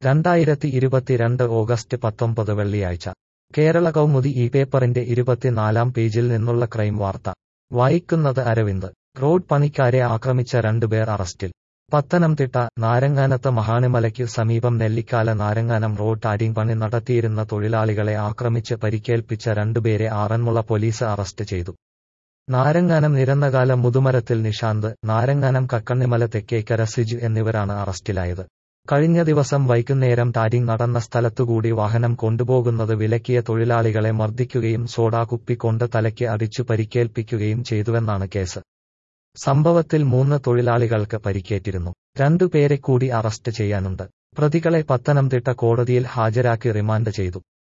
രണ്ടായിരത്തി ഇരുപത്തിരണ്ട് ഓഗസ്റ്റ് പത്തൊമ്പത് വെള്ളിയാഴ്ച കേരള കൗമുദി ഈ പേപ്പറിന്റെ ഇരുപത്തിനാലാം പേജിൽ നിന്നുള്ള ക്രൈം വാർത്ത വായിക്കുന്നത് അരവിന്ദ് റോഡ് പണിക്കാരെ ആക്രമിച്ച രണ്ടുപേർ അറസ്റ്റിൽ പത്തനംതിട്ട നാരങ്ങാനത്ത് മഹാണിമലയ്ക്കു സമീപം നെല്ലിക്കാല നാരങ്ങാനം റോഡ് ടാരിങ് പണി നടത്തിയിരുന്ന തൊഴിലാളികളെ ആക്രമിച്ച് പരിക്കേൽപ്പിച്ച രണ്ടുപേരെ ആറന്മുള പോലീസ് അറസ്റ്റ് ചെയ്തു നാരങ്ങാനം നിരന്നകാല മുതുമരത്തിൽ നിഷാന്ത് നാരങ്ങാനം കക്കണ്ണിമല തെക്കേക്കര സിജു എന്നിവരാണ് അറസ്റ്റിലായത് കഴിഞ്ഞ ദിവസം വൈകുന്നേരം ടാരിങ് നടന്ന സ്ഥലത്തുകൂടി വാഹനം കൊണ്ടുപോകുന്നത് വിലക്കിയ തൊഴിലാളികളെ മർദ്ദിക്കുകയും സോഡാ കുപ്പി കൊണ്ട് തലയ്ക്ക് അടിച്ചു പരിക്കേൽപ്പിക്കുകയും ചെയ്തുവെന്നാണ് കേസ് സംഭവത്തിൽ മൂന്ന് തൊഴിലാളികൾക്ക് പരിക്കേറ്റിരുന്നു രണ്ടുപേരെ കൂടി അറസ്റ്റ് ചെയ്യാനുണ്ട് പ്രതികളെ പത്തനംതിട്ട കോടതിയിൽ ഹാജരാക്കി റിമാൻഡ് ചെയ്തു